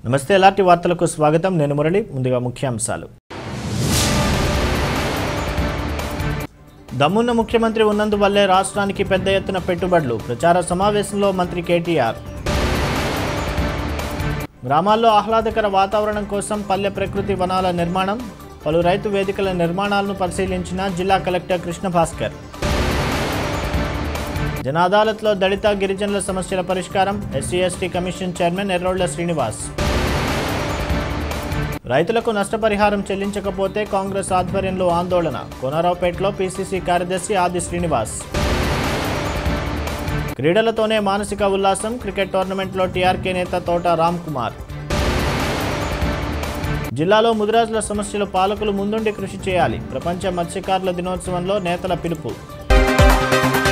నమస్తే ఎలాంటి వార్తలకు స్వాగతం నేను మురళి ముందుగా ముఖ్యాంశాలు దమ్మున్న ముఖ్యమంత్రి ఉన్నందువల్లే రాష్ట్రానికి పెద్ద ఎత్తున పెట్టుబడులు ప్రచార సమావేశంలో మంత్రి కేటీఆర్ గ్రామాల్లో ఆహ్లాదకర వాతావరణం కోసం పల్లె ప్రకృతి వనాల నిర్మాణం పలు రైతు వేదికల నిర్మాణాలను పరిశీలించిన జిల్లా కలెక్టర్ కృష్ణ భాస్కర్ జన అదాలత్లో దళిత గిరిజనుల సమస్యల పరిష్కారం SC ST commission chairman Errolla Srinivas రైతులకు నష్టపరిహారం చెల్లించకపోతే కాంగ్రెస్ ఆధ్వర్యంలో ఆందోళన కోనరావుపేటలో పీసీసీ కార్యదర్శి ఆది శ్రీనివాస్ క్రీడలతోనే మానసిక ఉల్లాసం క్రికెట్ టోర్నమెంట్లో టీఆర్కే నేత తోట రామ్ కుమార్ జిల్లాలో ముదిరాజుల సమస్యలు పాలకులు ముందుండి కృషి చేయాలి ప్రపంచ మత్స్యకారుల దినోత్సవంలో నేతల పిలుపు